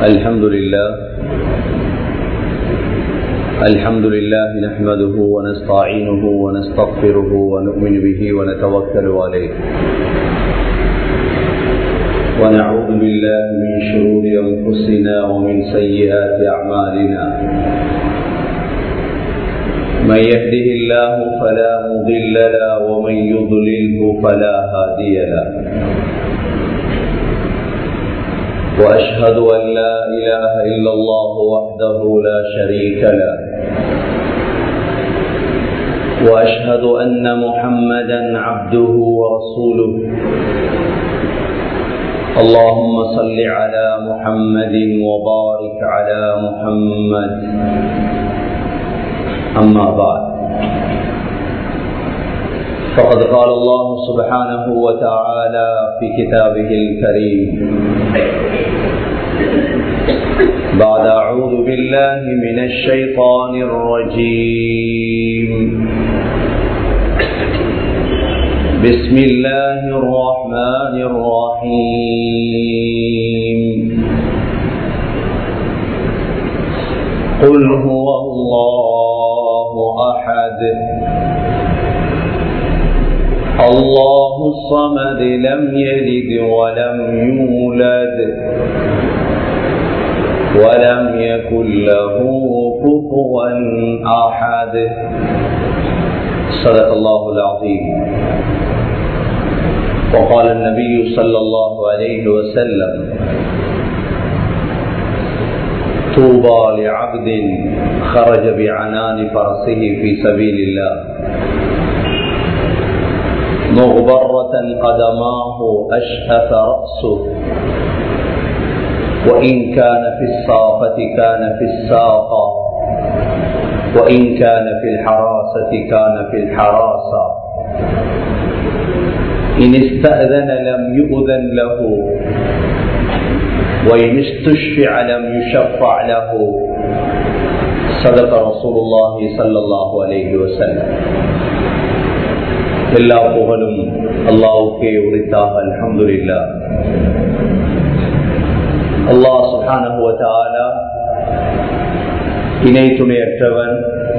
الحمد لله الحمد لله نحمده ونستعينه ونستغفره ونؤمن به ونتوكل عليه ونعوذ بالله من شرور أنفسنا ومن سيئات أعمالنا من يهده الله فلا مضل له ومن يضلله فلا هادي له وأشهد أن لا إله إلا الله وحده لا شريك له وأشهد أن محمدا عبده ورسوله اللهم صل على محمد وبارك على محمد أما بعد فقد قال الله سبحانه وتعالى في كتابه الكريم بعد أعوذ بالله من الشيطان الرجيم بسم الله الرحمن الرحيم قل هو الله أحد الله الصمد لم يلد ولم يولد ولم يكن له كفوا احد صدق الله العظيم وقال النبي صلى الله عليه وسلم طوبى لعبد خرج بعنان فرسه في سبيل الله مغبرة قدماه أشهف رأسه وإن كان في الصافة كان في الساقة وإن كان في الحراسة كان في الحراسة إن استأذن لم يؤذن له وإن استشفع لم يشفع له صدق رسول الله صلى الله عليه وسلم எல்லா புகழும் அல்லாவுக்கே உரித்தாக அல்ஹம்துலில்லா அல்லாஹ் சுஹானுவத்தால இணை துணையற்றவன்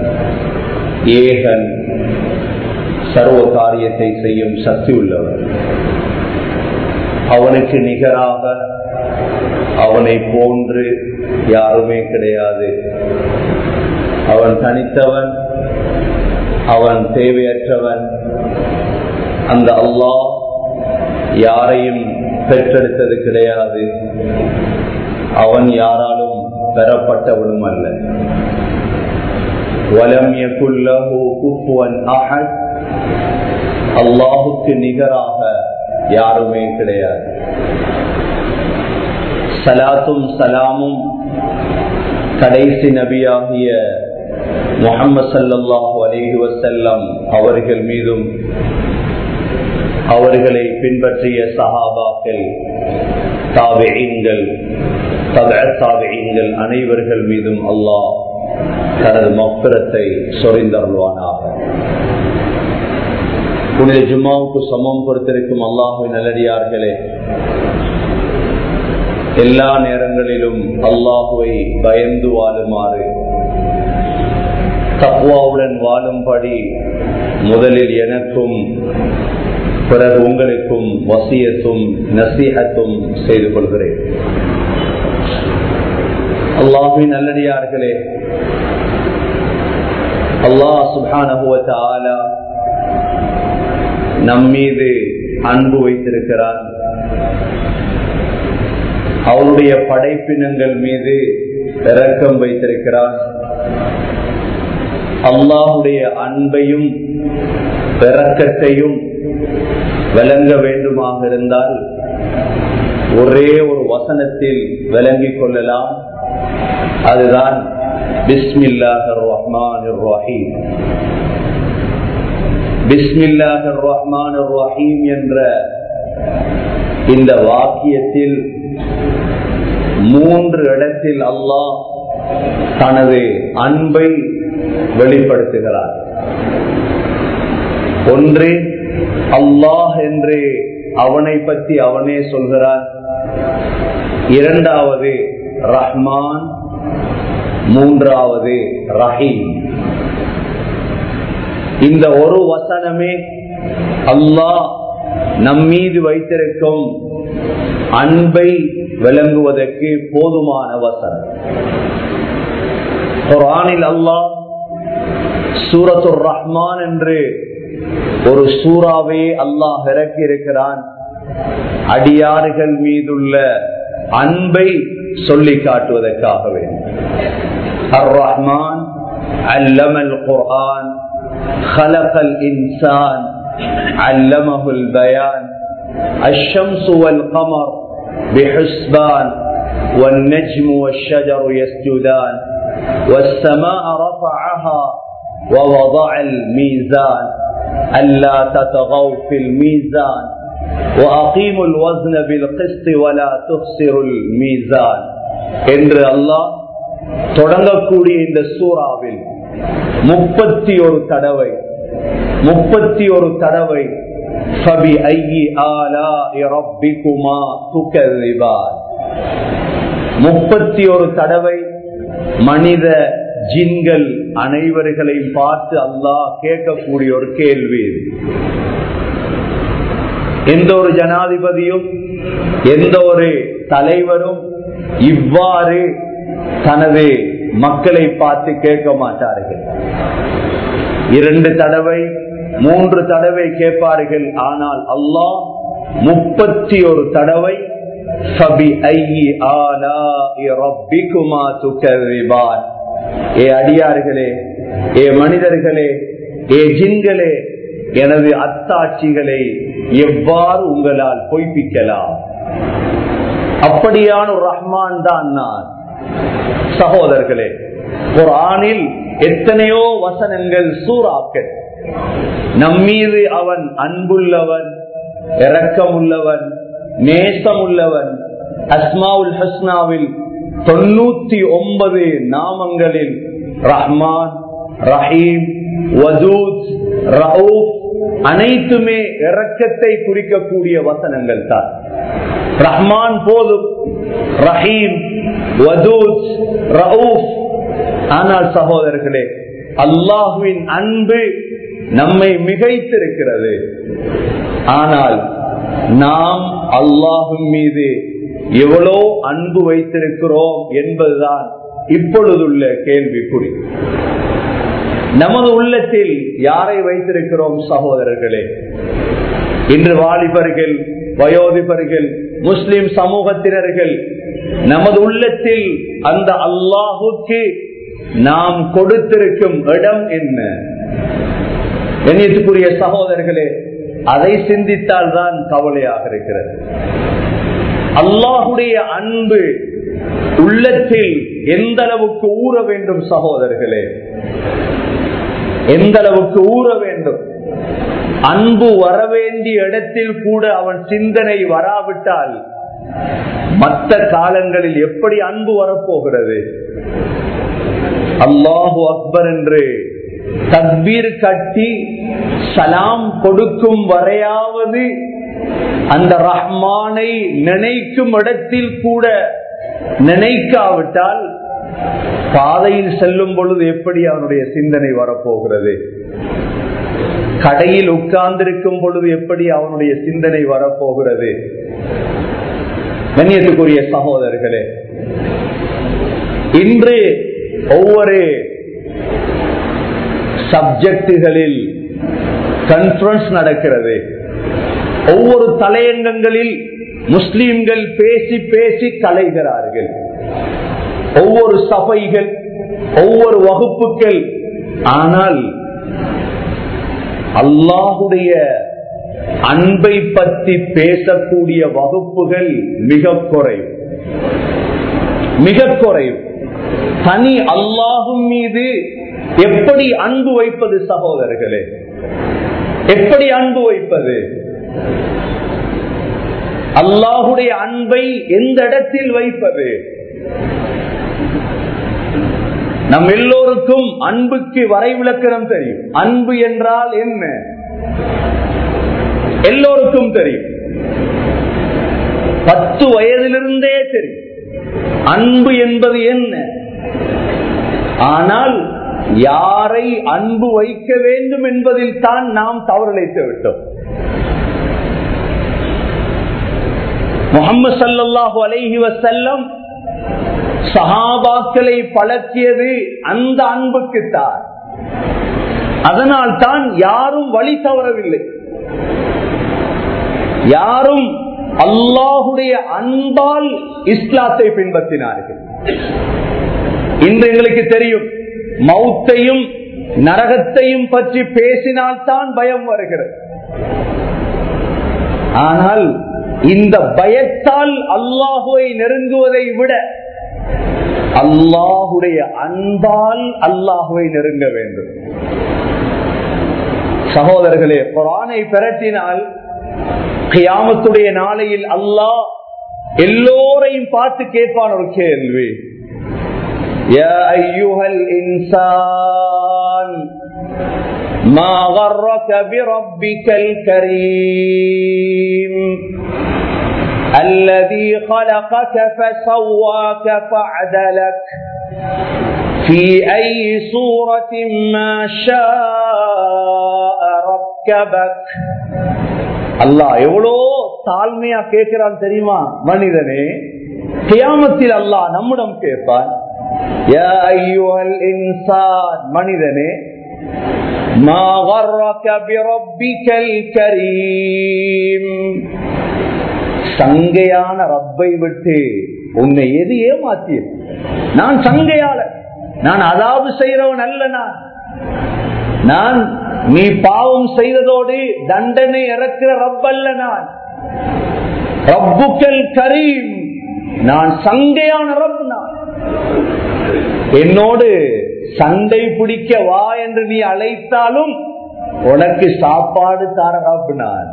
ஏகன் சர்வ காரியத்தை செய்யும் சக்தி உள்ளவன் அவனுக்கு நிகராக அவனை போன்று யாருமே கிடையாது அவன் தனித்தவன் அவன் தேவையற்றவன் அந்த அல்லாஹ் யாரையும் பெற்றெடுத்தது கிடையாது அவன் யாராலும் பெறப்பட்டவனும் அல்ல வலம் குப்புவன் அஹத் அல்லாஹுக்கு நிகராக யாருமே கிடையாது சலாத்தும் சலாமும் கடைசி நபியாகிய முகமது சல்லாஹூ அலேஹி வசல்லம் அவர்கள் மீதும் அவர்களை பின்பற்றிய சஹாபாக்கள் தாவியங்கள் தாவியங்கள் அனைவர்கள் மீதும் அல்லாஹ் தனது மப்பிரத்தை சொரிந்தருள்வானாக புனித ஜும்மாவுக்கு சமம் கொடுத்திருக்கும் அல்லாஹு நல்லடியார்களே எல்லா நேரங்களிலும் அல்லாஹுவை பயந்து வாழுமாறு தக்குவாவுடன் வாழும்படி முதலில் எனக்கும் பிறகு உங்களுக்கும் வசியத்தும் நசீகத்தும் செய்து கொள்கிறேன் அல்லாஹின் நல்லடியார்களே அல்லாஹ் சுபானுவத்தால நம்மீது அன்பு வைத்திருக்கிறான் அவருடைய படைப்பினங்கள் மீது இறக்கம் வைத்திருக்கிறான் அல்லாஹுடைய அன்பையும் இறக்கத்தையும் விளங்க வேண்டுமாக இருந்தால் ஒரே ஒரு வசனத்தில் விளங்கிக் கொள்ளலாம் அதுதான் பிஸ்மில்லாஹ் ரஹ்மான் ரஹீம் பிஸ்மில்லாஹ் ரஹ்மான் ரஹீம் என்ற இந்த வாக்கியத்தில் மூன்று இடத்தில் அல்லாஹ் தனது அன்பை வெளிப்படுத்துகிறார் ஒன்று அல்லாஹ் என்று அவனை பற்றி அவனே சொல்கிறான் இரண்டாவது ரஹ்மான் மூன்றாவது ரஹீம் இந்த ஒரு வசனமே அல்லாஹ் நம்மீது வைத்திருக்கும் அன்பை விளங்குவதற்கு போதுமான வசனம் குரானில் அல்லாஹ் சூரத்துர் ரஹ்மான் என்று ஒரு சூறாவே அல்லாஹ் இறக்கி இருக்கிறான் அடியாறுகள் மீதுள்ள அன்பை சொல்லி காட்டுவதற்காக வேண்டும் அர் ரஹ்மான் அல்லமல் குர்ஆன் خلق الإنسان علمه البيان الشمس والقمر بحسبان والنجم والشجر يسجدان والسماء رفعها ووضع الميزان ألا تتغوا في الميزان وأقيموا الوزن بالقسط ولا تخسروا الميزان என்று அல்லாஹ் தொடங்கக்கூடிய இந்த சூறாவில் முப்பத்தி ஒரு தடவை முப்பத்தி ஒரு தடவை முப்பத்தி ஒரு தடவை மனித ஜின்கள் அனைவர்களையும் பார்த்து அல்லாஹ் கேட்கக்கூடிய ஒரு கேள்வி இது எந்த ஒரு ஜனாதிபதியும் எந்த ஒரு தலைவரும் இவ்வாறு தனது மக்களை பார்த்து கேட்க மாட்டார்கள் இரண்டு தடவை மூன்று தடவை கேட்பார்கள் ஆனால் அல்லாஹ் முப்பத்தி ஒரு தடவை ஏ அடியார்களே ஏ மனிதர்களே ஏ ஜின்களே எனது அத்தாட்சிகளை எவ்வாறு உங்களால் பொய்ப்பிக்கலாம் அப்படியான ஒரு ரஹ்மான் தான் நான் சகோதரர்களே ஒரு ஆணில் எத்தனையோ வசனங்கள் சூறாக்கள் நம்மீது அவன் அன்புள்ளவன் இரக்கமுள்ளவன் நேசமுள்ளவன் அஸ்மாவுல் ஹஸ்னாவில் தொண்ணூத்தி ஒன்பது நாமங்களில் ரஹ்மான் ரஹீம் வதூத் ரவுப் அனைத்துமே இரக்கத்தை குறிக்கக்கூடிய வசனங்கள் தான் ரஹ்மான் போதும் ரஹீம் வதூத் ரவுப் ஆனால் சகோதரர்களே அல்லாஹுவின் அன்பு நம்மை மிகைத்திருக்கிறது ஆனால் நாம் அல்லாஹும் மீது எவ்வளோ அன்பு வைத்திருக்கிறோம் என்பதுதான் இப்பொழுதுள்ள கேள்விக்குறி நமது உள்ளத்தில் யாரை வைத்திருக்கிறோம் சகோதரர்களே இன்று வாலிபர்கள் வயோதிபர்கள் முஸ்லிம் சமூகத்தினர்கள் நமது உள்ளத்தில் அந்த அல்லாஹுக்கு நாம் கொடுத்திருக்கும் இடம் என்ன கண்ணியத்துக்குரிய சகோதரர்களே அதை சிந்தித்தால் தான் கவலையாக இருக்கிறது அல்லாஹுடைய அன்பு உள்ளத்தில் எந்த அளவுக்கு ஊற வேண்டும் சகோதரர்களே எந்த அளவுக்கு ஊற வேண்டும் அன்பு வர வேண்டிய இடத்தில் கூட அவன் சிந்தனை வராவிட்டால் மற்ற காலங்களில் எப்படி அன்பு வரப்போகிறது அல்லாஹு அக்பர் என்று தக்பீர் கட்டி சலாம் கொடுக்கும் வரையாவது அந்த ரஹ்மானை நினைக்கும் இடத்தில் கூட நினைக்காவிட்டால் பாதையில் செல்லும் பொழுது எப்படி அவனுடைய சிந்தனை வரப்போகிறது கடையில் உட்கார்ந்திருக்கும் பொழுது எப்படி அவனுடைய சிந்தனை வரப்போகிறது கண்ணியத்துக்குரிய சகோதரர்களே இன்று ஒவ்வொரு சப்ஜெக்டுகளில் கான்பரன்ஸ் நடக்கிறது ஒவ்வொரு தலையங்கங்களில் முஸ்லிம்கள் பேசி பேசி கலைகிறார்கள் ஒவ்வொரு சபைகள் ஒவ்வொரு வகுப்புகள் ஆனால் அல்லாஹுடைய அன்பை பற்றி பேசக்கூடிய வகுப்புகள் மிக குறைவு மிக குறைவு தனி அல்லாஹும் மீது எப்படி அன்பு வைப்பது சகோதரர்களே எப்படி அன்பு வைப்பது அல்லாஹுடைய அன்பை எந்த இடத்தில் வைப்பது நம் எல்லோருக்கும் அன்புக்கு வரைவிலக்கணம் தெரியும் அன்பு என்றால் என்ன எல்லோருக்கும் தெரியும் பத்து வயதிலிருந்தே தெரியும் அன்பு என்பது என்ன ஆனால் யாரை அன்பு வைக்க வேண்டும் என்பதில் தான் நாம் தவறழைத்து விட்டோம் முகமது சல்லாஹு அலைஹி வசல்லம் சஹாபாக்களை பழக்கியது அந்த அன்புக்குத்தான் அதனால் தான் யாரும் வழி தவறவில்லை யாரும் அல்லாஹுடைய அன்பால் இஸ்லாத்தை பின்பற்றினார்கள் இன்று எங்களுக்கு தெரியும் மௌத்தையும் நரகத்தையும் பற்றி பேசினால்தான் பயம் வருகிறது ஆனால் இந்த பயத்தால் அல்லாஹுவை நெருங்குவதை விட அல்லாஹுடைய அன்பால் அல்லாஹுவை நெருங்க வேண்டும் சகோதரர்களே குரானை பிரட்டினால் கியாமத்துடைய நாளையில் அல்லாஹ் எல்லோரையும் பார்த்து கேட்பான் ஒரு கேள்வி يا أيها الإنسان ما غرك بربك الكريم الذي خلقك فسواك فعدلك في أي صورة ما شاء ركبك அல்லாஹ் எவ்வளோ தாழ்மையா கேட்கிறான் தெரியுமா மனிதனே கியாமத்தில் அல்லாஹ் நம்மிடம் கேட்பான் மனிதனே சங்கையான ரப்பை விட்டு உன்னை எது ஏமாத்திய நான் சங்கையாளர் நான் அதாவது செய்யறவன் அல்ல நான் நான் நீ பாவம் செய்ததோடு தண்டனை இறக்கிற ரப்பல்ல நான் ரப்புக்கல் கரீம் நான் சங்கையான ரப் நான் என்னோடு சண்டை பிடிக்க வா என்று நீ அழைத்தாலும் உனக்கு சாப்பாடு தார ரப் நான்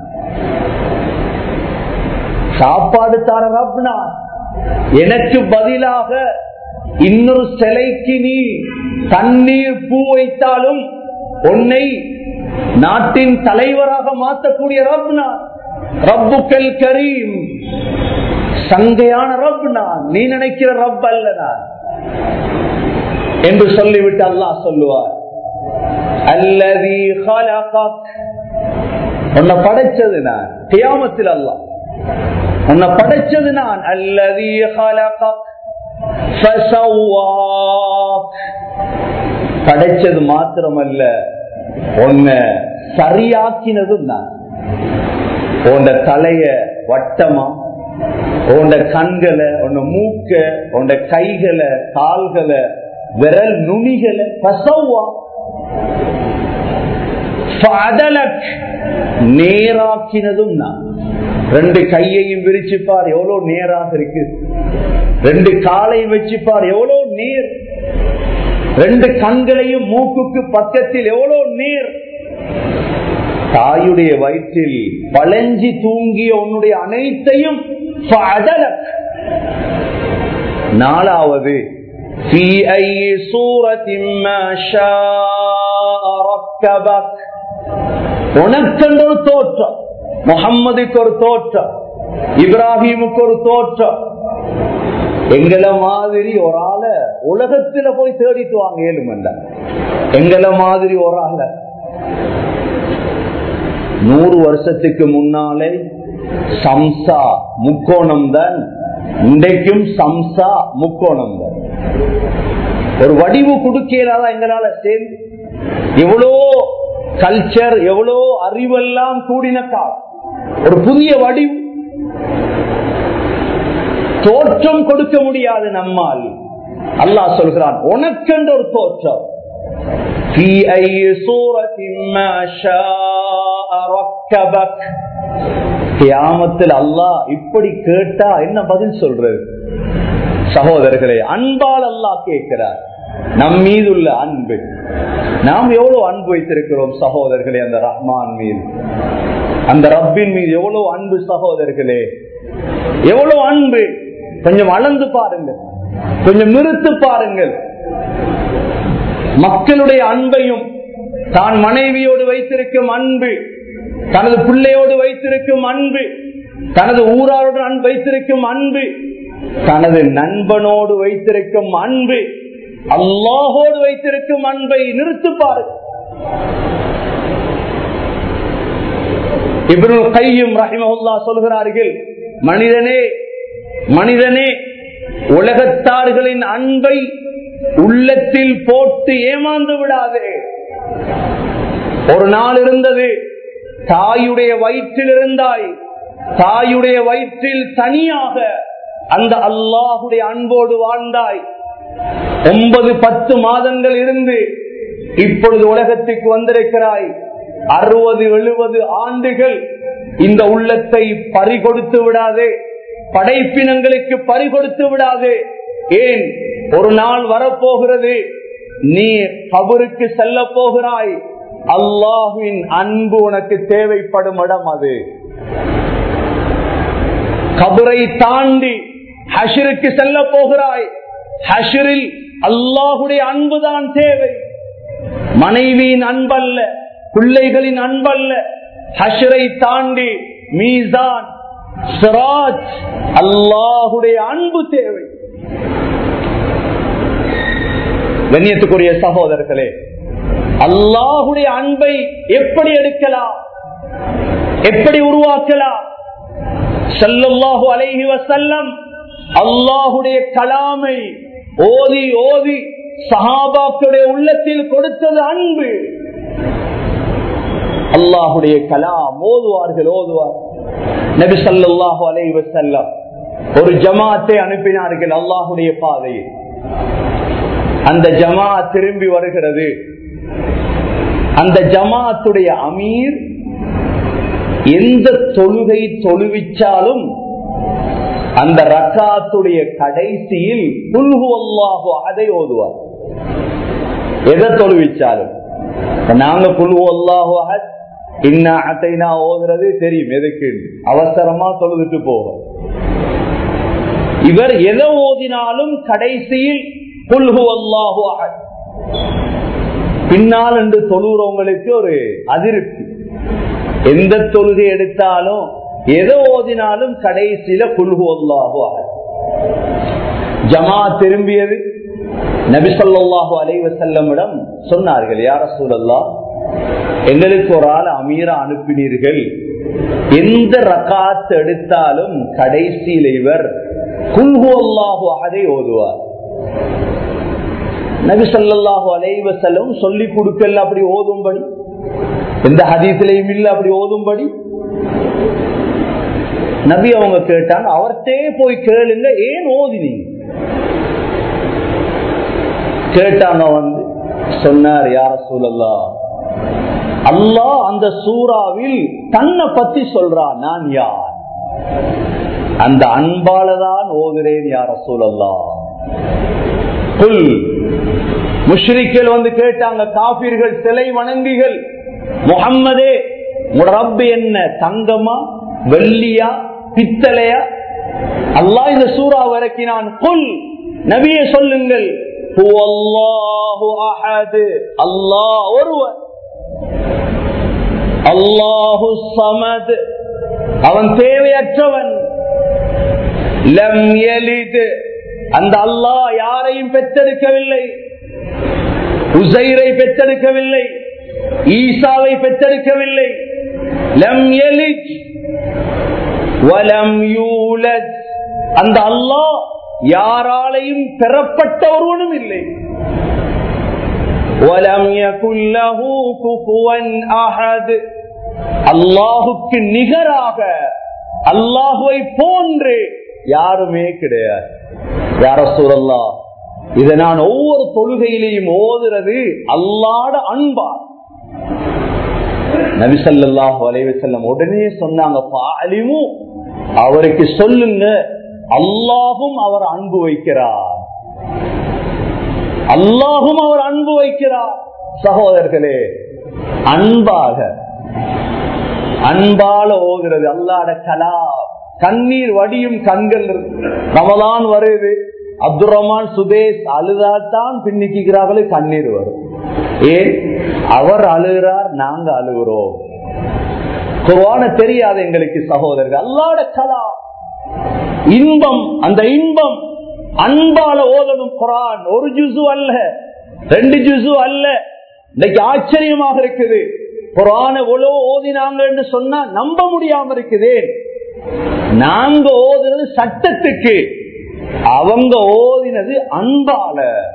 சாப்பாடு தார ரப் நான் எனக்கு பதிலாக இன்னொரு சிலைக்கு நீ தண்ணீர் பூ வைத்தாலும் உன்னை நாட்டின் தலைவராக மாற்றக்கூடிய ரப் நான் ரப்புக்கல் கரீம் சங்கையான ரப் நான் நீ நினைக்கிற ரப் அல்ல நான் என்று சொல்லிவிட்டு அல்லாஹ் சொல்லுவார் அல்லதி உன்னை படைச்சது நான் தியாமத்தில் அல்ல உன்னை படைச்சது நான் அல்லதி படைச்சது மாத்திரமல்ல உன்னை சரியாக்கினதும் நான் உன்ட தலைய வட்டமா உன்ட கண்களை உன்ன மூக்க உன்ட கைகளை கால்களை விரல் நுனிகளை பசவா நேராக்கினதும் நான் ரெண்டு கையையும் விரிச்சுப்பார் எவ்வளவு நேராக இருக்கு ரெண்டு காலையும் வச்சுப்பார் எவ்வளவு நேர் ரெண்டு கண்களையும் மூக்குக்கு பக்கத்தில் எவ்வளவு நேர் தாயுடைய வயிற்றில் பழஞ்சி தூங்கிய உன்னுடைய அனைத்தையும் நாலாவது في أي صورة ما شاء ركبك உனக்கென்று ஒரு தோற்றம் முகம்மதுக்கு ஒரு தோற்றம் இப்ராஹிமுக்கு ஒரு தோற்றம் எங்களை மாதிரி ஒரு ஆள உலகத்துல போய் தேடிட்டு வாங்க ஏழுமல்ல எங்களை மாதிரி ஒரு ஆள நூறு வருஷத்துக்கு முன்னாலே சம்சா முக்கோணம் தான் இன்றைக்கும் சம்சா முக்கோணம் தான் ஒரு வடிவு கொடுக்கிறாரா எங்களால சேர்ந்து எவ்வளோ கல்ச்சர் எவ்வளோ அறிவெல்லாம் கூடின காலம் ஒரு புதிய வடிவு தோற்றம் கொடுக்க முடியாது நம்மால் அல்லாஹ் சொல்கிறான் உனக்கென்று ஒரு தோற்றம் في أي صورة ما شاء ركبك கியாமத்தில் அல்லாஹ் இப்படி கேட்டா என்ன பதில் சொல்றது சகோதரர்களே அன்பால் அல்லாஹ் கேட்கிறார் நம் மீது உள்ள அன்பு நாம் எவ்வளவு அன்பு வைத்திருக்கிறோம் சகோதரர்களே அந்த ரஹ்மான் மீது அந்த ரப்பின் மீது எவ்வளவு அன்பு சகோதரர்களே எவ்வளவு அன்பு கொஞ்சம் அளந்து பாருங்கள் கொஞ்சம் நிறுத்து பாருங்கள் மக்களுடைய அன்பையும் தான் மனைவியோடு வைத்திருக்கும் அன்பு தனது பிள்ளையோடு வைத்திருக்கும் அன்பு தனது ஊராருடன் வைத்திருக்கும் அன்பு தனது நண்பனோடு வைத்திருக்கும் அன்பு அல்லாஹோடு வைத்திருக்கும் அன்பை நிறுத்துப்பாரு இப்ருல் கையும் ரஹிமஹுல்லா சொல்கிறார்கள் மனிதனே மனிதனே உலகத்தார்களின் அன்பை உள்ளத்தில் போட்டு ஏமாந்து விடாதே ஒரு நாள் இருந்தது தாயுடைய வயிற்றில் இருந்தாய் தாயுடைய வயிற்றில் தனியாக அந்த அல்லாஹுடைய அன்போடு வாழ்ந்தாய் ஒன்பது பத்து மாதங்கள் இருந்து இப்பொழுது உலகத்துக்கு வந்திருக்கிறாய் அறுபது எழுபது ஆண்டுகள் இந்த உள்ளத்தை பறிகொடுத்து விடாதே படைப்பினங்களுக்கு பறிகொடுத்து விடாதே ஏன் ஒரு நாள் வரப்போகிறது நீ கபருக்கு செல்ல போகிறாய் அல்லாஹுவின் அன்பு உனக்கு தேவைப்படும் இடம் அது கபரை தாண்டி ஹஷருக்கு செல்ல போகிறாய் ஹஷரில் அல்லாஹுடைய அன்புதான் தேவை மனைவியின் அன்பல்ல பிள்ளைகளின் அன்பல்ல ஹஷரை தாண்டி மீசான் சிராஜ் அல்லாஹுடைய அன்பு தேவை கண்ணியத்துக்குரிய சகோதரர்களே அல்லாஹுடைய அன்பை எப்படி எடுக்கலாம் எப்படி உருவாக்கலாம் செல்லல்லாஹு அலைஹி வசல்லம் அல்லாஹுடைய கலாமை ஓதி ஓதி சஹாபாக்களுடைய உள்ளத்தில் கொடுத்தது அன்பு அல்லாஹுடைய கலாம் ஓதுவார்கள் ஓதுவார் நபி சல்லாஹு அலைஹி வசல்லம் ஒரு ஜமாத்தை அனுப்பினார்கள் அல்லாஹுடைய பாதையில் அந்த ஜமா திரும்பி வருகிறது அந்த ஜமாத்துடைய அமீர் எந்த தொழுகை தொழுவிச்சாலும் அந்த ரக்காத்துடைய கடைசியில் புல்கு அல்லாஹோ அதை ஓதுவார் எதை தொழுவிச்சாலும் நாங்க புல்கு அல்லாஹோ இன்னா அத்தைனா ஓதுறது தெரியும் எதுக்கு அவசரமா தொழுதுட்டு போவோம் இவர் எதை ஓதினாலும் கடைசியில் புல்கு அல்லாஹோ பின்னால் என்று தொழுகிறவங்களுக்கு ஒரு அதிருப்தி எந்த தொழுகை எடுத்தாலும் எதை ஓதினாலும் கடைசியில புல்கு அல்லாஹோ ஜமா திரும்பியது நபிசல்லாஹு அலைவசல்லமிடம் சொன்னார்கள் யார சூழல்லா எங்களுக்கு ஒரு ஆள் அமீரா அனுப்பினீர்கள் எந்த ரகாத்து எடுத்தாலும் கடைசியில் இவர் குல்ஹு அல்லாஹு அதை ஓதுவார் நபி சொல்லாஹு அலைவசல்லம் சொல்லி கொடுக்கல அப்படி ஓதும்படி எந்த ஹதீசிலையும் இல்ல அப்படி ஓதும்படி நபி அவங்க கேட்டாங்க அவர்த்தே போய் கேளுங்க ஏன் ஓதினீங்க கேட்டாங்க வந்து சொன்னார் யார சூழல்லா அல்லாஹ் அந்த சூறாவில் தன்னை பத்தி சொல்றான் நான் யார் அந்த அன்பாலதான் ஓதுறேன் யார சூழல்லா புல் முஷ்ரிக்கள் வந்து கேட்டாங்க காபீர்கள் சிலை வணங்கிகள் முகம்மதே ரப்பு என்ன தங்கமா வெள்ளியா பித்தளையா அல்லா இந்த சூறா வரைக்கினான் புல் நபிய சொல்லுங்கள் அல்லாஹ் ஒருவர் அல்லாஹு சமது அவன் தேவையற்றவன் லம் எலிது அந்த அல்லாஹ் யாரையும் பெற்றெடுக்கவில்லை உசைரை பெற்றெடுக்கவில்லை ஈசாவை பெற்றெடுக்கவில்லை லம் எலிஜ் வலம் யூலத் அந்த அல்லாஹ் யாராலையும் பெறப்பட்ட ஒருவனும் இல்லை وَلَمْ يَكُنْ لَهُ كُفُوًا أَحَدٌ அல்லாஹுக்கு நிகராக அல்லாஹுவை போன்று யாருமே கிடையாது யார சூழல்லா இதை நான் ஒவ்வொரு தொழுகையிலையும் ஓதுறது அல்லாட அன்பா நபிசல்லாஹு அலைவ செல்லம் உடனே சொன்னாங்க பாலிமு அவருக்கு சொல்லுங்க அல்லாஹும் அவர் அன்பு வைக்கிறார் அல்லாஹும் அவர் அன்பு வைக்கிறார் சகோதரர்களே அன்பாக அன்பால ஓதுறது அல்லாட கலா கண்ணீர் வடியும் கண்கள் ரமலான் வருது அப்துல் ரஹ்மான் சுதேஷ் அழுதாத்தான் பின்னிக்கிறார்களே கண்ணீர் வரும் ஏன் அவர் அழுகிறார் நாங்க அழுகிறோம் குர்வான தெரியாது எங்களுக்கு சகோதரர்கள் அல்லாட கலா இன்பம் அந்த இன்பம் அன்பால ஓதணும் குரான் ஒரு ஜுசு அல்ல ரெண்டு ஜுசு அல்ல இன்னைக்கு ஆச்சரியமாக இருக்குது குரான் எவ்வளவு ஓதினாங்கன்னு சொன்னா நம்ப முடியாம இருக்குது நாங்க ஓதுனது சட்டத்துக்கு அவங்க ஓதினது அன்பால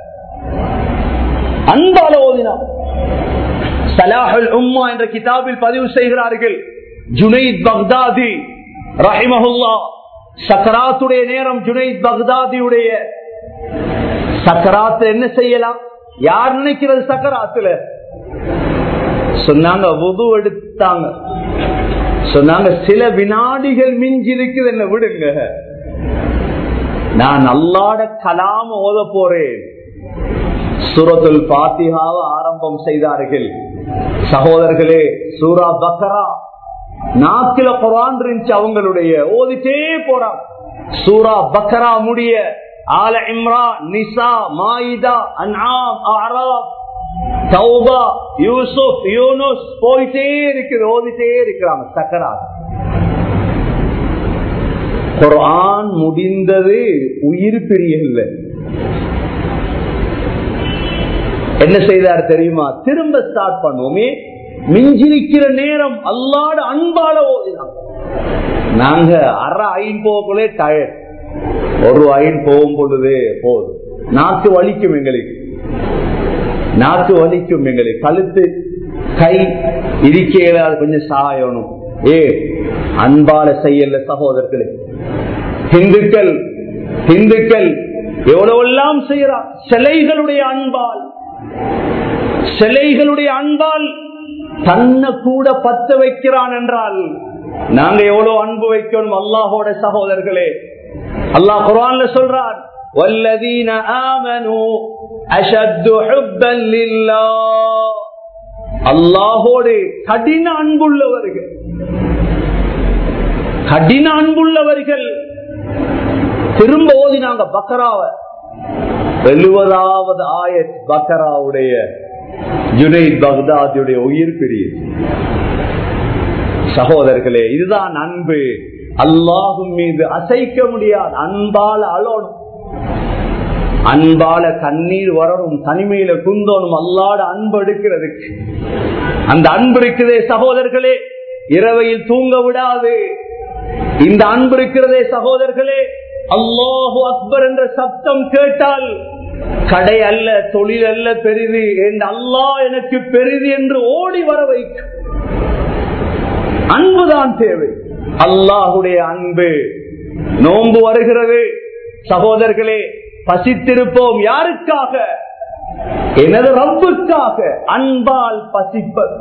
அன்பால ஓதினா சலாஹுல் உம்மா என்ற கிதாபில் பதிவு செய்கிறார்கள் ஜுனைத் பக்தாதி ரஹிமஹுல்லா சக்கராத்துடைய நேரம் ஜுனைத் பக்தாதியுடைய சக்கராத்து என்ன செய்யலாம் யார் நினைக்கிறது சக்கராத்துல சொன்னாங்க உது எடுத்தாங்க சொன்னாங்க சில வினாடிகள் மிஞ்சி இருக்குது என்ன விடுங்க நான் அல்லாட கலாம ஓத போறேன் சூரத்துல் பாத்திகாவை ஆரம்பம் செய்தார்கள் சகோதரர்களே சூரா பக்கரா நாக்கில குரான் இருந்துச்சு அவங்களுடைய ஓதிட்டே போறான் சூரா பக்கரா முடிய ஆல இம்ரா நிசா மாயிதா அன்ஆம் அராப் தௌபா யூசுப் யூனுஸ் போயிட்டே இருக்குது ஓதிட்டே இருக்கிறாங்க சக்கரா குரான் முடிந்தது உயிர் பிரியல்ல என்ன செய்தார் தெரியுமா திரும்ப ஸ்டார்ட் பண்ணுவோமே மிஞ்சிருக்கிற நேரம் அல்லாட அன்பால ஓதினான் நாங்க அரை ஐன் போகக்குள்ளே டயர்ட் ஒரு ஐன் போகும் பொழுது போதும் நாக்கு வலிக்கும் எங்களுக்கு நாக்கு வலிக்கும் எங்களுக்கு கழுத்து கை இருக்கையில அது கொஞ்சம் சாயணும் ஏ அன்பால செய்யல சகோதரர்களே ஹிந்துக்கள் ஹிந்துக்கள் எவ்வளவெல்லாம் செய்யறார் சிலைகளுடைய அன்பால் சிலைகளுடைய அன்பால் தன்னை கூட பத்த வைக்கிறான் என்றால் நாங்க எவ்வளவு அன்பு வைக்கணும் அல்லாஹோட சகோதரர்களே அல்லாஹ் குரான்ல சொல்றான் والذين آمنوا أشد حبا لله அல்லாஹோடு கடின அன்புள்ளவர்கள் கடின அன்புள்ளவர்கள் திரும்ப ஓதினாங்க பக்கராவ எழுபதாவது ஆயத் பக்கராவுடைய ஜுனைத் பக்தாதியுடைய உயிர் பிரிவு சகோதரர்களே இதுதான் அன்பு அல்லாஹும் மீது அசைக்க முடியாது அன்பால அழணும் அன்பால கண்ணீர் வரணும் தனிமையில குந்தோணும் அல்லாட அன்பு எடுக்கிறதுக்கு அந்த அன்பு இருக்குதே சகோதரர்களே இரவையில் தூங்க விடாது இந்த அன்பு இருக்கிறதே சகோதரர்களே அல்லாஹு அக்பர் என்ற சப்தம் கேட்டால் கடை அல்ல தொழில் அல்ல பெரிது என் அல்லாஹ் எனக்கு பெரிது என்று ஓடி வர வைக்கும் அன்புதான் தேவை அல்லாஹுடைய அன்பு நோன்பு வருகிறது சகோதரர்களே பசித்திருப்போம் யாருக்காக எனது ரப்புக்காக அன்பால் பசிப்பது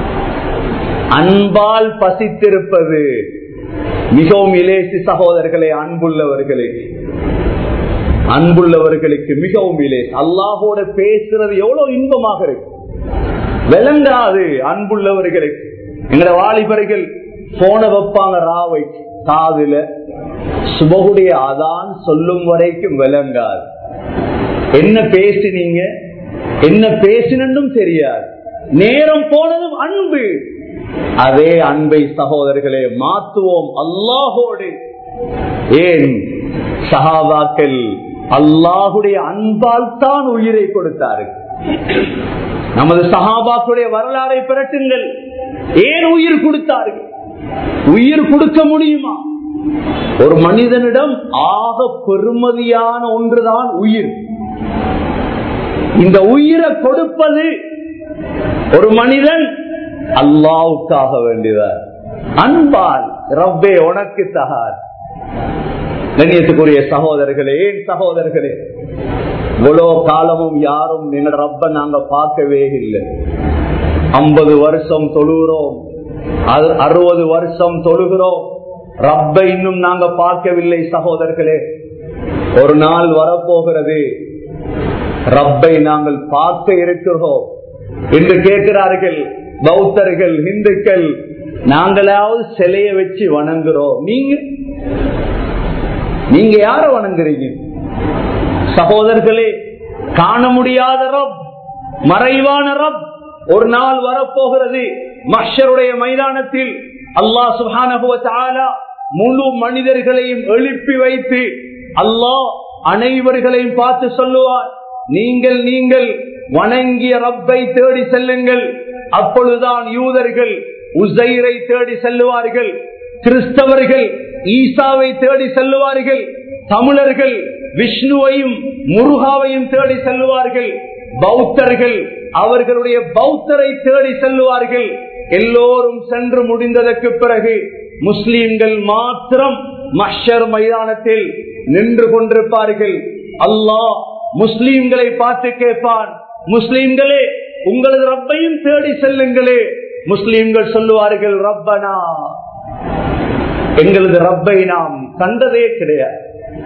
அன்பால் பசித்திருப்பது மிகவும் இலேசி சகோதரர்களே அன்புள்ளவர்களே அன்புள்ளவர்களுக்கு மிகவும் இலேசி அல்லாஹோட பேசுறது எவ்வளவு இன்பமாக இருக்கு விளங்காது அன்புள்ளவர்களுக்கு எங்களை வாலிபர்கள் போன வைப்பாங்க ராவை காதுல சுபகுடைய அதான் சொல்லும் வரைக்கும் விளங்காது என்ன பேசினீங்க என்ன பேசினும் தெரியாது நேரம் போனதும் அன்பு அதே அன்பை சகோதரர்களே மாத்துவோம் அல்லாஹோடு ஏன் சகாபாக்கள் அல்லாஹுடைய அன்பால் தான் உயிரை கொடுத்தார்கள் நமது சகாபாக்குடைய வரலாறை பிறட்டுங்கள் ஏன் உயிர் கொடுத்தார்கள் உயிர் கொடுக்க முடியுமா ஒரு மனிதனிடம் ஆக பெருமதியான ஒன்றுதான் உயிர் இந்த உயிரை கொடுப்பது ஒரு மனிதன் அல்லாவுக்காக வேண்டியதார் அன்பால் ரவ்வே உனக்கு தகார் கண்ணியத்துக்குரிய சகோதரர்களே ஏன் சகோதரர்களே இவ்வளோ காலமும் யாரும் எங்களோட ரப்ப நாங்க பார்க்கவே இல்லை ஐம்பது வருஷம் தொழுகிறோம் அறுபது வருஷம் தொழுகிறோம் ரப்ப இன்னும் நாங்க பார்க்கவில்லை சகோதரர்களே ஒரு நாள் வரப்போகிறது ரப்பை நாங்கள் பார்க்க இருக்கிறோம் என்று கேட்கிறார்கள் பௌத்தர்கள் இந்துக்கள் நாங்களாவது சிலைய வச்சு வணங்குறோம் நீங்க நீங்க யார வணங்குறீங்க சகோதரர்களே காண முடியாத ரப் மறைவான ரப் ஒரு நாள் வரப்போகிறது மஷருடைய மைதானத்தில் அல்லாஹ் சுபான முழு மனிதர்களையும் எழுப்பி வைத்து அல்லாஹ் அனைவர்களையும் பார்த்து சொல்லுவார் நீங்கள் நீங்கள் வணங்கிய ரப்பை தேடி செல்லுங்கள் அப்பொழுதுதான் யூதர்கள் உசைரை தேடி செல்லுவார்கள் கிறிஸ்தவர்கள் ஈசாவை தேடி செல்லுவார்கள் தமிழர்கள் விஷ்ணுவையும் முருகாவையும் தேடி செல்லுவார்கள் பௌத்தர்கள் அவர்களுடைய பௌத்தரை தேடி செல்லுவார்கள் எல்லோரும் சென்று முடிந்ததற்கு பிறகு முஸ்லீம்கள் மாத்திரம் மஷர் மைதானத்தில் நின்று கொண்டிருப்பார்கள் அல்லாஹ் முஸ்லீம்களை பார்த்து கேட்பான் முஸ்லீம்களே உங்களது ரப்பையும் தேடி செல்லுங்களே முஸ்லீம்கள் சொல்லுவார்கள் ரப்பனா எங்களது ரப்பை நாம் கண்டதே கிடையாது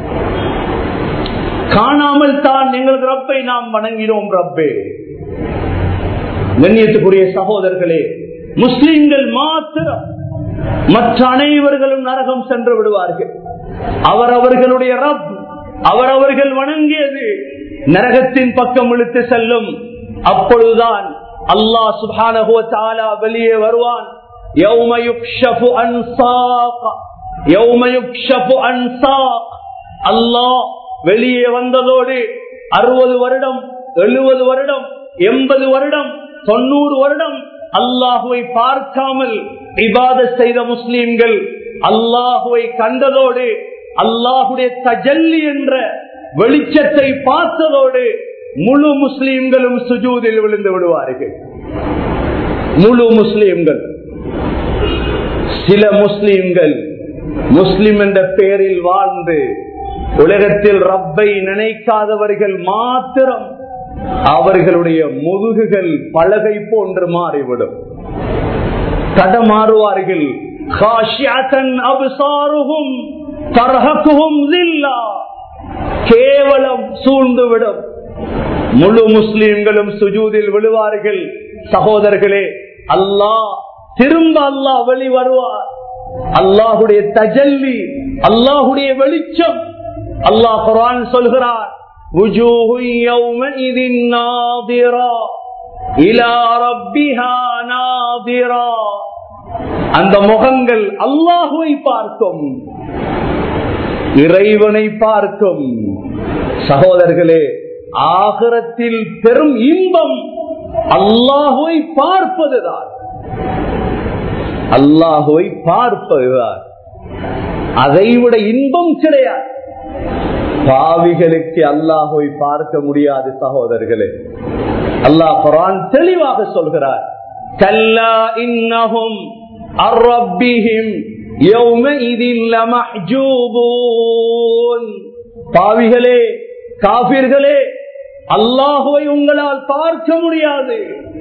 காணாமல் தான் எங்களது ரப்பை நாம் வணங்கினோம் ரப்பே கண்ணியத்துக்குரிய சகோதரர்களே முஸ்லிம்கள் மாத்திரம் மற்ற அனைவர்களும் நரகம் சென்று விடுவார்கள் அவர் அவர்களுடைய ரப் அவர் அவர்கள் வணங்கியது நரகத்தின் பக்கம் இழுத்து செல்லும் அப்பொழுதுதான் அல்லாஹ் சுபானஹோ தாலா வெளியே வருவான் يوم يكشف عن ساق يوم يكشف عن ساق அல்லாஹ் வெளியே வந்ததோடு அறுபது வருடம் எழுபது வருடம் எண்பது வருடம் தொண்ணூறு வருடம் அல்லாஹுவை பார்க்காமல் இபாத செய்த முஸ்லிம்கள் அல்லாஹுவை கண்டதோடு அல்லாஹுடைய தஜல்லி என்ற வெளிச்சத்தை பார்த்ததோடு முழு முஸ்லிம்களும் சுஜூதில் விழுந்து விடுவார்கள் முழு முஸ்லிம்கள் சில முஸ்லிம்கள் முஸ்லிம் என்ற பெயரில் வாழ்ந்து உலகத்தில் ரப்பை நினைக்காதவர்கள் மாத்திரம் அவர்களுடைய முதுகுகள் பலகை போன்று மாறிவிடும் தடமாறுவார்கள் கேவலம் சூழ்ந்துவிடும் முழு முஸ்லிம்களும் சுஜூதில் விழுவார்கள் சகோதரர்களே அல்லாஹ் திரும்ப அல்லாஹ் வெளி வருவார் அல்லாஹுடைய தஜல்லி அல்லாஹுடைய வெளிச்சம் அல்லாஹ் குரான் சொல்கிறார் وجوه يومئذ ناظرة إلى ربها ناظرة அந்த முகங்கள் அல்லாஹுவை பார்க்கும் இறைவனை பார்க்கும் சகோதரர்களே ஆகரத்தில் பெரும் இன்பம் அல்லாஹுவை பார்ப்பதுதான் அல்லாஹுவை பார்ப்பதுதான் அதைவிட இன்பம் கிடையாது பாவிகளுக்கு அல்லாஹுவை பார்க்க முடியாது சகோதரர்களே அல்லாஹ் குரான் தெளிவாக சொல்கிறார் கல்லா இன்னஹும் அர்ரப்பிஹிம் யௌமஇதின் லமஹ்ஜூபூன் பாவிகளே காபிர்களே அல்லாஹுவை உங்களால் பார்க்க முடியாது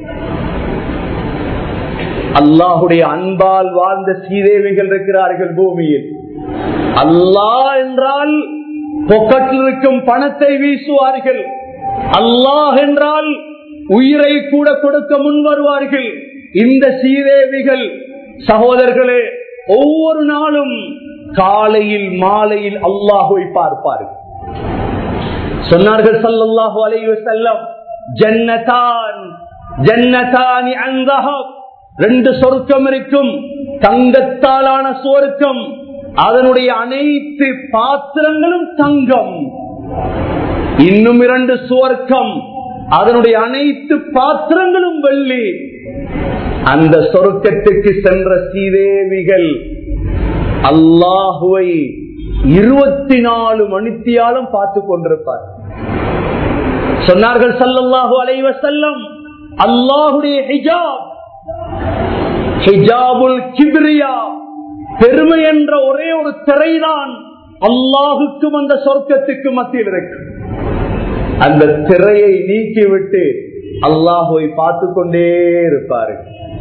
அல்லாஹுடைய அன்பால் வாழ்ந்த சீதேவிகள் இருக்கிறார்கள் பூமியில் அல்லாஹ் என்றால் பொக்கட்டில் இருக்கும் பணத்தை வீசுவார்கள் அல்லாஹ் என்றால் உயிரை கூட கொடுக்க முன் வருவார்கள் இந்த சீதேவிகள் சகோதரர்களே ஒவ்வொரு நாளும் காலையில் மாலையில் அல்லாஹுவை பார்ப்பார்கள் சொன்னார்கள் சல்லல்லாஹு அலைஹி வஸல்லம் ஜன்னதான் ஜன்னதானி அன்தஹப் ரெண்டு சொர்க்கம் இருக்கும் தங்கத்தாலான சொர்க்கம் அதனுடைய அனைத்து பாத்திரங்களும் தங்கம் இன்னும் இரண்டு சுவர்க்கம் அதனுடைய அனைத்து பாத்திரங்களும் வெள்ளி அந்த சொர்க்கத்துக்கு சென்ற சீதேவிகள் அல்லாஹுவை இருபத்தி நாலு மணித்தியாலும் பார்த்து கொண்டிருப்பார் சொன்னார்கள் சல்லல்லாஹு அலைவ செல்லம் அல்லாஹுடைய ஹிஜாப் ஹிஜாபுல் கிபிரியா பெருமை என்ற ஒரே ஒரு திரைதான் அல்லாஹுக்கும் அந்த சொர்க்கத்துக்கு மத்தியில் இருக்கு அந்த திரையை நீக்கிவிட்டு அல்லாஹுவை பார்த்து கொண்டே இருப்பாரு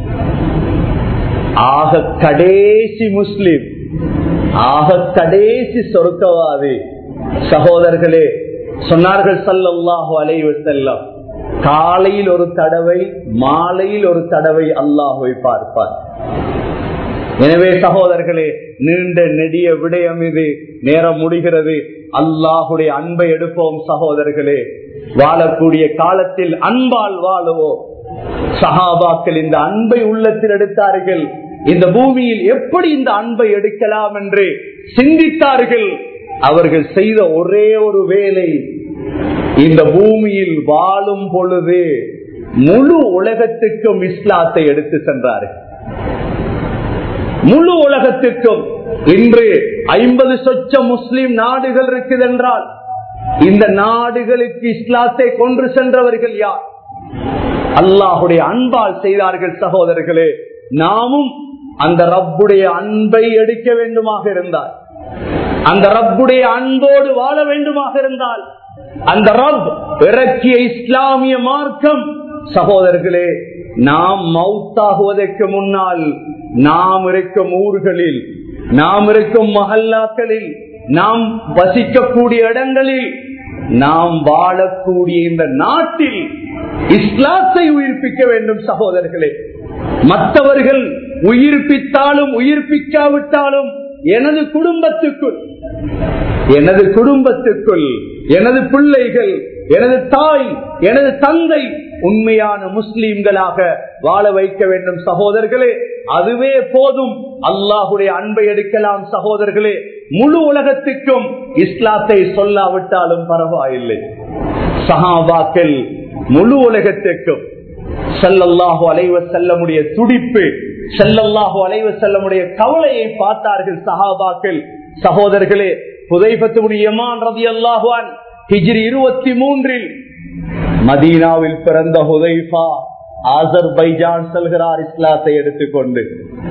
ஆக கடைசி முஸ்லிம் ஆக கடைசி சொர்க்கவாதி சகோதரர்களே சொன்னார்கள் சல்லல்லாஹு அலைவ செல்லம் காலையில் ஒரு தடவை மாலையில் ஒரு தடவை அல்லாஹுவை பார்ப்பார் எனவே சகோதரர்களே நீண்ட நெடிய விடயம் இது நேரம் முடிகிறது அல்லாஹுடைய அன்பை எடுப்போம் சகோதரர்களே வாழக்கூடிய காலத்தில் அன்பால் வாழுவோம் சஹாபாக்கள் இந்த அன்பை உள்ளத்தில் எடுத்தார்கள் இந்த பூமியில் எப்படி இந்த அன்பை எடுக்கலாம் என்று சிந்தித்தார்கள் அவர்கள் செய்த ஒரே ஒரு வேலை இந்த பூமியில் வாழும் பொழுது முழு உலகத்துக்கும் இஸ்லாத்தை எடுத்து சென்றார்கள் முழு உலகத்துக்கும் இன்று ஐம்பது சொச்ச முஸ்லிம் நாடுகள் இருக்குது என்றால் இந்த நாடுகளுக்கு இஸ்லாத்தை கொன்று சென்றவர்கள் யார் அல்லாஹுடைய அன்பால் செய்தார்கள் சகோதரர்களே நாமும் அந்த ரப்புடைய அன்பை எடுக்க வேண்டுமாக இருந்தால் அந்த ரப்புடைய அன்போடு வாழ வேண்டுமாக இருந்தால் அந்த ரப் இறக்கிய இஸ்லாமிய மார்க்கம் சகோதரர்களே நாம் மவுத்தாகுவதற்கு முன்னால் நாம் இருக்கும் ஊர்களில் நாம் இருக்கும் மஹல்லாக்களில் நாம் வசிக்கக்கூடிய இடங்களில் நாம் வாழக்கூடிய இந்த நாட்டில் இஸ்லாத்தை உயிர்ப்பிக்க வேண்டும் சகோதரர்களே மற்றவர்கள் உயிர்ப்பித்தாலும் உயிர்ப்பிக்காவிட்டாலும் எனது குடும்பத்துக்குள் எனது குடும்பத்துக்குள் எனது பிள்ளைகள் எனது தாய் எனது தந்தை உண்மையான முஸ்லீம்களாக வாழ வைக்க வேண்டும் சகோதரர்களே அதுவே போதும் அல்லாஹுடைய அன்பை எடுக்கலாம் சகோதரர்களே முழு உலகத்துக்கும் இஸ்லாத்தை சொல்லாவிட்டாலும் பரவாயில்லை சஹாபாக்கள் முழு உலகத்திற்கும் செல்லல்லாஹு அலைவ செல்லமுடைய துடிப்பு செல்லல்லாஹு அலைவ செல்லமுடைய கவலையை பார்த்தார்கள் சஹாபாக்கள் சகோதரர்களே புதைபத்துடைய யமான் ரதி அல்லாஹுவான் ஹிஜ்ரி இருபத்தி மூன்றில் மதீனாவில் பிறந்த ஹுதைஃபா ஆசர் பைஜான் செல்கிறார் இஸ்லாத்தை எடுத்துக்கொண்டு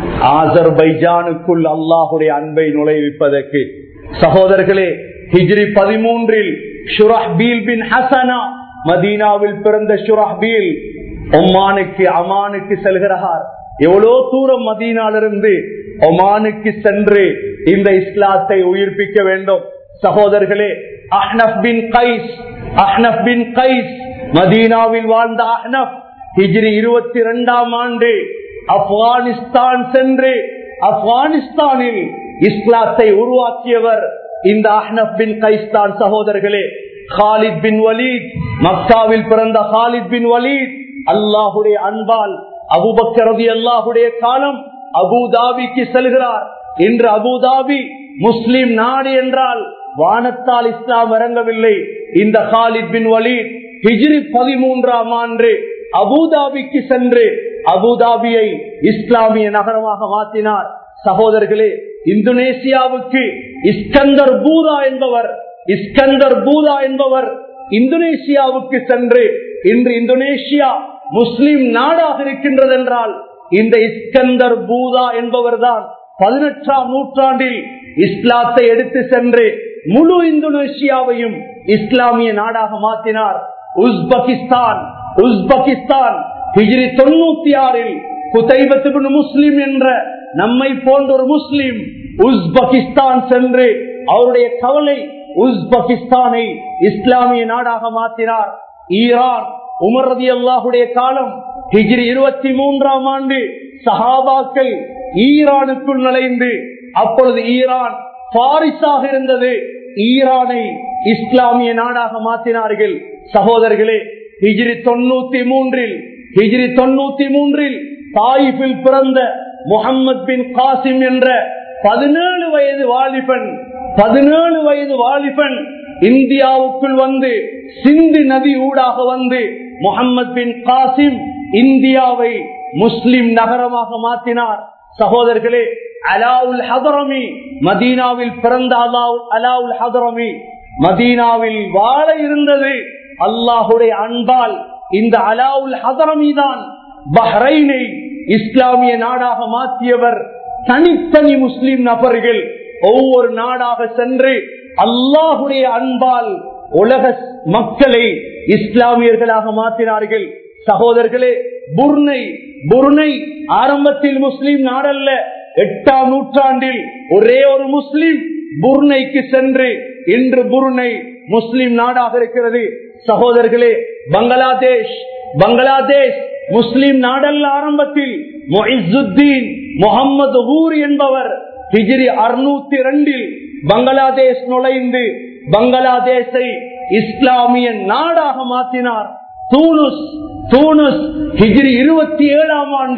ஆசர் பைஜானுக்குள் அல்லாஹுடைய அன்பை நுழைவிப்பதற்கு சகோதரர்களே ஹிஜ்ரி பதிமூன்றில் ஷுரஹ்பீல் பின் ஹசனா மதீனாவில் பிறந்த ஷுரஹ்பீல் ஒமானுக்கு அமானுக்கு செல்கிறார் எவ்வளோ தூரம் மதீனாலிருந்து ஒமானுக்கு சென்று இந்த இஸ்லாத்தை உயிர்ப்பிக்க வேண்டும் சகோதரர்களே Ahnaf bin Qais Ahnaf bin Qais மதீனாவில் வாழ்ந்த அஹ்னப் ஹிஜ்ரி இருபத்தி இரண்டாம் ஆண்டு ஆப்கானிஸ்தான் சென்று ஆப்கானிஸ்தானில் இஸ்லாத்தை உருவாக்கியவர் இந்த அஹ்னப் பின் கைஸ்தான் சகோதரர்களே ஹாலித் பின் வலீத் மக்காவில் பிறந்த ஹாலித் பின் வலீத் அல்லாஹுடைய அன்பால் அபுபக்கரதி அல்லாஹுடைய காலம் அபுதாபிக்கு செல்கிறார் இன்று அபுதாபி முஸ்லிம் நாடு என்றால் வானத்தால் இஸ்லாம் இறங்கவில்லை இந்த ஹாலித் பின் வலீத் ஹிஜ்ரி பதிமூன்றாம் ஆண்டு அபுதாபிக்கு சென்று அபுதாபியை இஸ்லாமிய நகரமாக மாற்றினார் சகோதரர்களே இந்தோனேசியாவுக்கு இஸ்கந்தர் பூதா என்பவர் இஸ்கந்தர் பூதா என்பவர் இந்தோனேசியாவுக்கு சென்று இன்று இந்தோனேஷியா முஸ்லிம் நாடாக இருக்கின்றது என்றால் இந்த இஸ்கந்தர் பூதா என்பவர் தான் பதினெட்டாம் நூற்றாண்டில் இஸ்லாத்தை எடுத்து சென்று முழு இந்தோனேஷியாவையும் இஸ்லாமிய நாடாக மாற்றினார் உஸ்பெகிஸ்தான் உஸ்பெகிஸ்தான் ஹிஜ்ரி தொண்ணூத்தி ஆறில் குதைபத்து முஸ்லிம் என்ற நம்மை போன்ற ஒரு முஸ்லிம் உஸ்பெகிஸ்தான் சென்று அவருடைய கவலை உஸ்பெகிஸ்தானை இஸ்லாமிய நாடாக மாற்றினார் ஈரான் உமரதி அல்லாஹுடைய காலம் ஹிஜ்ரி இருபத்தி மூன்றாம் ஆண்டு சஹாபாக்கள் ஈரானுக்குள் நுழைந்து அப்பொழுது ஈரான் பாரிஸாக இருந்தது ஈரானை இஸ்லாமிய நாடாக மாற்றினார்கள் சகோதரர்களே ஹிஜ்ரி தொண்ணூத்தி மூன்றில் ஹிஜ்ரி தொண்ணூத்தி மூன்றில் தாயிஃபில் பிறந்த முகமது பின் காசிம் என்ற பதினேழு வயது வாலிபன் பதினேழு வயது வாலிபன் இந்தியாவுக்குள் வந்து சிந்து நதி ஊடாக வந்து முகமது பின் காசிம் இந்தியாவை முஸ்லிம் நகரமாக மாற்றினார் சகோதரர்களே அலாவுல் ஹதரமி மதீனாவில் பிறந்த அலாவுல் அலாவுல் ஹதரமி மதீனாவில் வாழ இருந்தது அல்லாஹுடைய அன்பால் இந்த அலாவுல் ஹதரமி தான் பஹ்ரைனை இஸ்லாமிய நாடாக மாற்றியவர் தனித்தனி முஸ்லிம் நபர்கள் ஒவ்வொரு நாடாக சென்று அல்லாஹுடைய அன்பால் உலக மக்களை இஸ்லாமியர்களாக மாற்றினார்கள் சகோதரர்களே புர்னை புர்னை ஆரம்பத்தில் முஸ்லிம் நாடல்ல எட்டாம் நூற்றாண்டில் ஒரே ஒரு முஸ்லிம் புர்னைக்கு சென்று இன்று புர்னை முஸ்லிம் நாடாக இருக்கிறது சகோதரர்களே பங்களாதேஷ் பங்களாதேஷ் முஸ்லிம் நாடல்ல ஆரம்பத்தில் மொஹிசுத்தீன் முகமது ஊர் என்பவர் ஹிஜிரி அறுநூத்தி ரெண்டில் பங்களாதேஷ் நுழைந்து பங்களாதேஷை இஸ்லாமிய நாடாக மாற்றினார் தூணுஸ் தூணுஸ் ஹிஜ்ரி இருபத்தி ஏழாம் ஆண்டு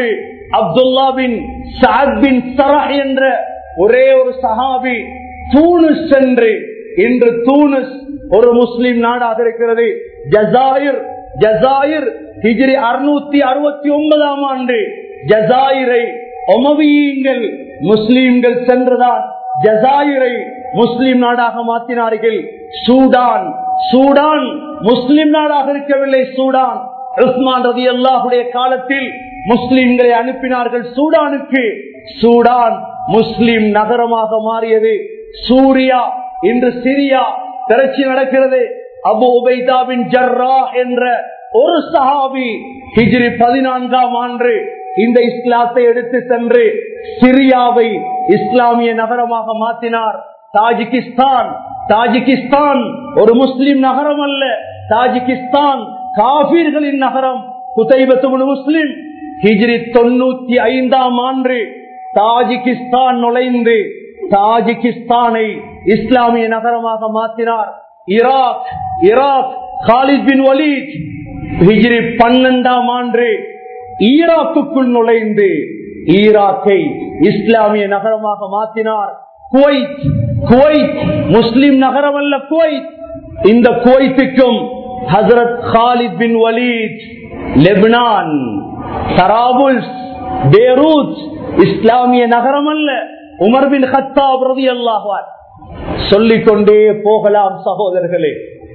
அப்துல்லா பின் சாத் பின் சரஹ் என்ற ஒரே ஒரு சஹாபி தூணுஸ் சென்று இன்று தூணுஸ் ஒரு முஸ்லிம் நாடாக இருக்கிறது ஜசாயிர் ஜசாயிர் ஹிஜ்ரி அறுநூத்தி அறுபத்தி ஒன்பதாம் ஆண்டு ஜசாயிரை ஒமவியங்கள் முஸ்லிம்கள் சென்றுதான் ஜசாயிரை முஸ்லிம் நாடாக மாற்றினார்கள் சூடான் சூடான் முஸ்லிம் நாடாக இருக்கவில்லை சூடான் உஸ்மான் ரதி அல்லாஹுடைய காலத்தில் முஸ்லிம்களை அனுப்பினார்கள் சூடானுக்கு சூடான் முஸ்லிம் நகரமாக மாறியது சூரியா இன்று சிரியா திரட்சி நடக்கிறது அபு உபைதாவின் ஜர்ரா என்ற ஒரு சஹாபி ஹிஜ்ரி பதினான்காம் ஆண்டு இந்த இஸ்லாத்தை எடுத்து சென்று சிரியாவை இஸ்லாமிய நகரமாக மாற்றினார் தாஜிகிஸ்தான் தாஜிகிஸ்தான் ஒரு முஸ்லிம் நகரம் அல்ல தாஜிகிஸ்தான் காபீர்களின் நகரம் குதைபத்து முஸ்லிம் ஹிஜ்ரி தொண்ணூத்தி ஐந்தாம் ஆண்டு தாஜிகிஸ்தான் நுழைந்து தாஜிகிஸ்தானை இஸ்லாமிய நகரமாக மாற்றினார் Iraq Iraq Khalid bin Walid ஹிஜ்ரி பன்னெண்டாம் ஆண்டு ஈராக்குக்குள் நுழைந்து ஈராக்கை இஸ்லாமிய நகரமாக மாற்றினார் குவைத் குவைத் முஸ்லிம் நகரம் அல்ல குவைத் இந்த குவைத்துக்கும் ஹசரத் Khalid bin Walid Lebanon Tarabulus Beirut இஸ்லாமிய நகரம் அல்ல உமர் பின் ஹத்தாப் ரதி அல்லாஹார் சொல்லிக்கொண்டே போகலாம் சகோதரர்களே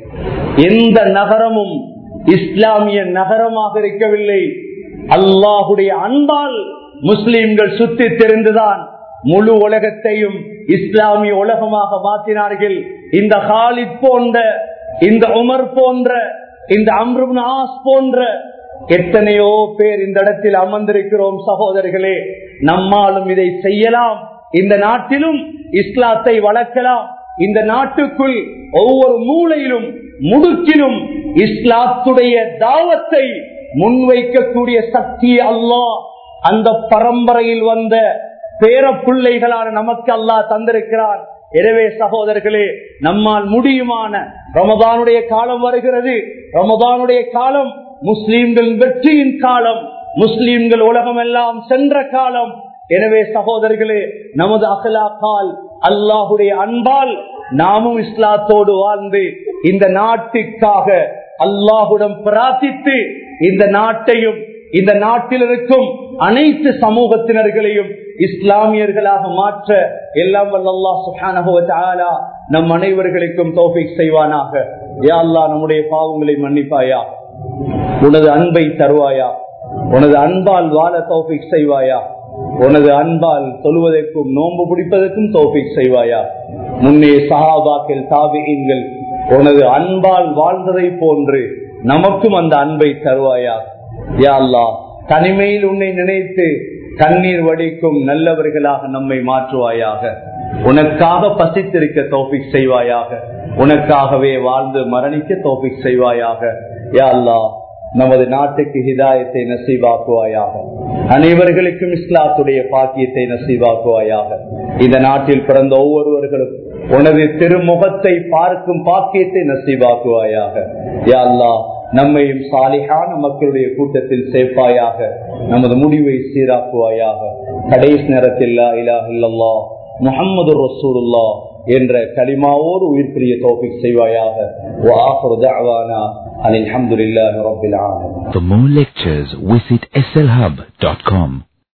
எந்த நகரமும் இஸ்லாமிய நகரமாக இருக்கவில்லை அல்லாஹுடைய அன்பால் முஸ்லிம்கள் சுத்தி தெரிந்துதான் முழு உலகத்தையும் இஸ்லாமிய உலகமாக மாற்றினார்கள் இந்த ஹாலித் போன்ற இந்த உமர் போன்ற இந்த அம்ருபின் ஆஸ் போன்ற எத்தனையோ பேர் இந்த இடத்தில் அமர்ந்திருக்கிறோம் சகோதரர்களே நம்மாலும் இதை செய்யலாம் இந்த நாட்டிலும் இஸ்லாத்தை வளர்க்கலாம் இந்த நாட்டுக்குள் ஒவ்வொரு மூலையிலும் முடுக்கிலும் இஸ்லாத்துடைய தாவத்தை முன்வைக்கக்கூடிய சக்தி அல்லாஹ் அந்த பரம்பரையில் வந்த பேர பிள்ளைகளான நமக்கு அல்லாஹ் தந்திருக்கிறார் எனவே சகோதரர்களே நம்மால் முடியுமான ரமதானுடைய காலம் வருகிறது ரமதானுடைய காலம் முஸ்லீம்கள் வெற்றியின் காலம் முஸ்லீம்கள் உலகம் எல்லாம் சென்ற காலம் எனவே சகோதரர்களே நமது அகலாக்கால் அல்லாஹுடைய அன்பால் நாமும் இஸ்லாத்தோடு வாழ்ந்து இந்த நாட்டுக்காக அல்லாஹுடன் பிரார்த்தித்து இந்த நாட்டையும் இந்த நாட்டில் இருக்கும் அனைத்து சமூகத்தினர்களையும் இஸ்லாமியர்களாக மாற்ற எல்லாம் வல்ல சுஹானா நம் அனைவர்களுக்கும் தோஃபிக் செய்வானாக யா அல்லா நம்முடைய பாவங்களை மன்னிப்பாயா உனது அன்பை தருவாயா உனது அன்பால் வாழ தோஃபிக் செய்வாயா உனது அன்பால் தொழுவதற்கும் நோன்பு பிடிப்பதற்கும் தோஃபிக் செய்வாயா முன்னே சஹாபாக்கள் தாபிகள் உனது அன்பால் வாழ்ந்ததை போன்று நமக்கும் அந்த அன்பை தருவாயா யா அல்லா தனிமையில் உன்னை நினைத்து கண்ணீர் வடிக்கும் நல்லவர்களாக நம்மை மாற்றுவாயாக உனக்காக பசித்திருக்க தோப்பிக் செய்வாயாக உனக்காகவே வாழ்ந்து மரணிக்க தோப்பிக் செய்வாயாக யா அல்லா நமது நாட்டுக்கு ஹிதாயத்தை நசீவாக்குவாயாக அனைவர்களுக்கும் இஸ்லாத்துடைய பாக்கியத்தை நசீவாக்குவாயாக இந்த நாட்டில் பிறந்த ஒவ்வொருவர்களும் உனது திருமுகத்தை பார்க்கும் பாக்கியத்தை நசீவாக்குவாயாக யா அல்லா நம்மையும் சாலிகான மக்களுடைய கூட்டத்தில் சேர்ப்பாயாக நமது முடிவை சீராக்குவாயாக கடைசி நேரத்தில் இல்லா முகமது ரசூலுல்லா என்ற கலிமாவோடு உயிர் பிரிய தோப்பிக் செய்வாயாக For more lectures, visit slhub.com.